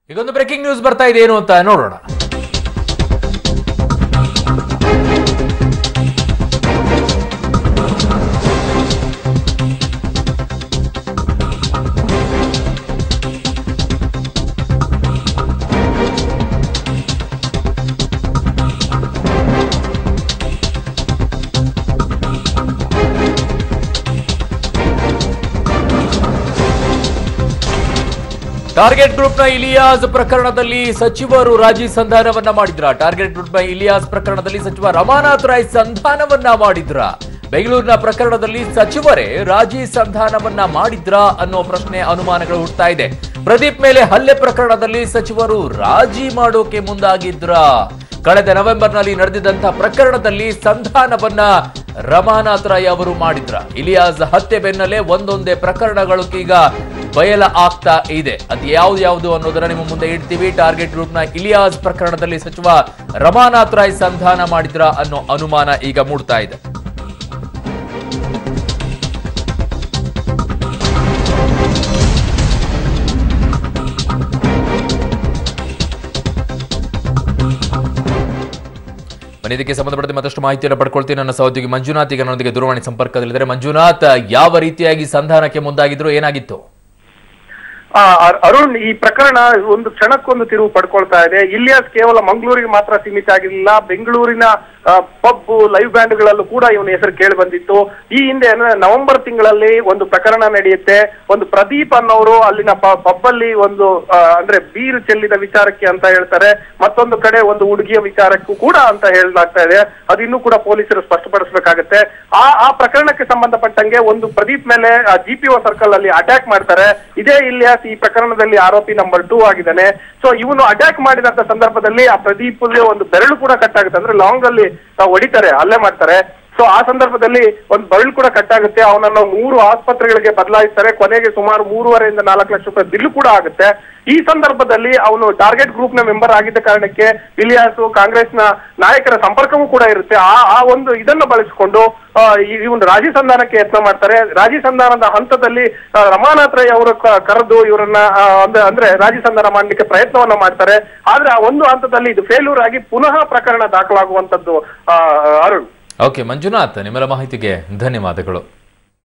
ಈಗೊಂದು breaking news ಬರ್ತಾ ಇದೆ ಏನು ಅಂತ ನೋಡೋಣ ಟಾರ್ಗೆಟ್ ಗ್ರೂಪ್ನ ಇಲಿಯಾಸ್ ಪ್ರಕರಣದಲ್ಲಿ ಸಚಿವರು ರಾಜಿ ಸಂಧಾನವನ್ನ ಮಾಡಿದ್ರ ಟಾರ್ಗೆಟ್ ಗ್ರೂಪ್ನ ಇಲಿಯಾಸ್ ಪ್ರಕರಣದಲ್ಲಿ ಸಚಿವ ರಮಾನಾಥ್ ರಾಯ್ ಸಂಧಾನವನ್ನ ಮಾಡಿದ್ರ ಬೆಂಗಳೂರಿನ ಪ್ರಕರಣದಲ್ಲಿ ಸಚಿವರೇ ರಾಜಿ ಸಂಧಾನವನ್ನ ಮಾಡಿದ್ರ ಅನ್ನೋ ಪ್ರಶ್ನೆ ಅನುಮಾನಗಳು ಹುಟ್ಟುತ್ತಾ ಇದೆ ಪ್ರದೀಪ್ ಮೇಲೆ ಹಲ್ಲೆ ಪ್ರಕರಣದಲ್ಲಿ ಸಚಿವರು ರಾಜಿ ಮಾಡೋಕೆ ಮುಂದಾಗಿದ್ರ ಕಳೆದ ನವೆಂಬರ್ನಲ್ಲಿ ನಡೆದಿದ್ದಂತಹ ಪ್ರಕರಣದಲ್ಲಿ ಸಂಧಾನವನ್ನ ರಮಾನಾಥ್ ರಾಯ್ ಅವರು ಮಾಡಿದ್ರ ಇಲಿಯಾಸ್ ಹತ್ಯೆ ಬೆನ್ನಲ್ಲೇ ಒಂದೊಂದೇ ಪ್ರಕರಣಗಳು ಈಗ ಬಯಲ ಆಗ್ತಾ ಇದೆ ಅದು ಯಾವ್ದು ಯಾವುದು ಅನ್ನೋದನ್ನ ನಿಮ್ಮ ಮುಂದೆ ಇಡ್ತೀವಿ ಟಾರ್ಗೆಟ್ ಗ್ರೂಪ್ನ ಇಲಿಯಾಸ್ ಪ್ರಕರಣದಲ್ಲಿ ಸಚಿವ ರಮಾನಾಥ್ ರಾಯ್ ಸಂಧಾನ ಮಾಡಿದ್ರ ಅನ್ನೋ ಅನುಮಾನ ಈಗ ಮೂಡ್ತಾ ಇದೆ ಬನ್ನಿ ಇದಕ್ಕೆ ಸಂಬಂಧಪಟ್ಟಂತೆ ಮತ್ತಷ್ಟು ಮಾಹಿತಿಯನ್ನು ಪಡ್ಕೊಳ್ತೀನಿ ನನ್ನ ಸಹೋದ್ಯೋಗಿ ಮಂಜುನಾಥ್ ಈಗ ನನ್ನೊಂದಿಗೆ ದೂರವಾಣಿ ಸಂಪರ್ಕದಲ್ಲಿದ್ದಾರೆ ಮಂಜುನಾಥ್ ಯಾವ ರೀತಿಯಾಗಿ ಸಂಧಾನಕ್ಕೆ ಮುಂದಾಗಿದ್ರು ಏನಾಗಿತ್ತು ಆ, ಅರ್- ಅರುಣ್ ಈ ಪ್ರಕರಣ ಒಂದು ಕ್ಷಣಕ್ಕೊಂದು ತಿರುವು ಪಡ್ಕೊಳ್ತಾ ಇದೆ ಇಲಿಯಾಸ್ ಕೇವಲ ಮಂಗಳೂರಿಗೆ ಮಾತ್ರ ಸೀಮಿತ ಆಗಿರಲಿಲ್ಲ ಬೆಂಗಳೂರಿನ ಪಬ್ ಲೈವ್ ಬ್ಯಾಂಡ್ಗಳಲ್ಲೂ ಕೂಡ ಇವನ ಹೆಸರು ಕೇಳಿ ಬಂದಿತ್ತು ಈ ಹಿಂದೆ ಅಂದ್ರೆ ನವೆಂಬರ್ ತಿಂಗಳಲ್ಲಿ ಒಂದು ಪ್ರಕರಣ ನಡೆಯುತ್ತೆ ಒಂದು ಪ್ರದೀಪ್ ಅನ್ನೋರು ಅಲ್ಲಿನ ಪಬ್ ಅಲ್ಲಿ ಒಂದು ಆ, ಅಂದ್ರೆ ಬೀರು ಚೆಲ್ಲಿದ ವಿಚಾರಕ್ಕೆ ಅಂತ ಹೇಳ್ತಾರೆ ಮತ್ತೊಂದು ಕಡೆ ಒಂದು ಹುಡುಗಿಯ ವಿಚಾರಕ್ಕೂ ಕೂಡ ಅಂತ ಹೇಳಲಾಗ್ತಾ ಇದೆ ಅದು ಇನ್ನೂ ಕೂಡ ಪೊಲೀಸರು ಸ್ಪಷ್ಟಪಡಿಸಬೇಕಾಗತ್ತೆ ಆ ಆ ಪ್ರಕರಣಕ್ಕೆ ಸಂಬಂಧಪಟ್ಟಂಗೆ ಒಂದು ಪ್ರದೀಪ್ ಮೇಲೆ ಜಿ ಪಿ ಒ ಸರ್ಕಲ್ ಅಲ್ಲಿ ಅಟ್ಯಾಕ್ ಮಾಡ್ತಾರೆ ಇದೇ ಇಲಿಯಾಸ್ ಈ ಪ್ರಕರಣದಲ್ಲಿ ಆರೋಪಿ ನಂಬರ್ ಟೂ ಆಗಿದ್ದಾನೆ ಸೊ ಇವನು ಅಟ್ಯಾಕ್ ಮಾಡಿದಂತ ಸಂದರ್ಭದಲ್ಲಿ ಆ ಪ್ರದೀಪ್ ಒಂದು ಬೆರಳು ಕೂಡ ಕಟ್ಟಾಗುತ್ತೆ ಅಂದ್ರೆ ಲಾಂಗ್ ಅಲ್ಲಿ ಆ, ಹೊಡಿತಾರೆ ಹಲ್ಲೆ ಮಾಡ್ತಾರೆ ಸೊ ಆ ಸಂದರ್ಭದಲ್ಲಿ ಒಂದು ಬೆರಳು ಕೂಡ ಕಟ್ಟಾಗುತ್ತೆ ಅವನನ್ನು ಮೂರು ಆಸ್ಪತ್ರೆಗಳಿಗೆ ಬದಲಾಯಿಸ್ತಾರೆ ಕೊನೆಗೆ ಸುಮಾರು ಮೂರುವರೆಯಿಂದ ನಾಲ್ಕು ಲಕ್ಷ ರೂಪಾಯಿ ಬಿಲ್ ಕೂಡ ಆಗುತ್ತೆ ಈ ಸಂದರ್ಭದಲ್ಲಿ ಅವನು ಟಾರ್ಗೆಟ್ ಗ್ರೂಪ್ ನ ಮೆಂಬರ್ ಆಗಿದ್ದ ಕಾರಣಕ್ಕೆ ಇಲಿಯಾಸ್ ಕಾಂಗ್ರೆಸ್ನ ನಾಯಕರ ಸಂಪರ್ಕವೂ ಕೂಡ ಇರುತ್ತೆ ಆ ಆ ಒಂದು ಇದನ್ನು ಬಳಸಿಕೊಂಡು ಆ, ಈ- ಇವನು ರಾಜಿ ಸಂಧಾನಕ್ಕೆ ಯತ್ನ ಮಾಡ್ತಾರೆ ರಾಜಿ ಸಂಧಾನದ ಹಂತದಲ್ಲಿ ಆ, ರಮಾನಾಥ್ ರೈ ಅವರು ಕ- ಕರೆದು ಇವರನ್ನ ಆ, ಅಂದ- ಅಂದ್ರೆ ರಾಜಿ ಸಂಧಾನ ಮಾಡ್ಲಿಕ್ಕೆ ಪ್ರಯತ್ನವನ್ನ ಮಾಡ್ತಾರೆ ಆದ್ರೆ ಆ ಒಂದು ಹಂತದಲ್ಲಿ ಇದು ಫೇಲ್ಯೂರ್ ಆಗಿ ಪುನಃ ಪ್ರಕರಣ ದಾಖಲಾಗುವಂತದ್ದು ಆ, ಅರುಣ್ ಓಕೆ ಮಂಜುನಾಥ್ ನಿಮ್ಮೆಲ್ಲ ಮಾಹಿತಿಗೆ ಧನ್ಯವಾದಗಳು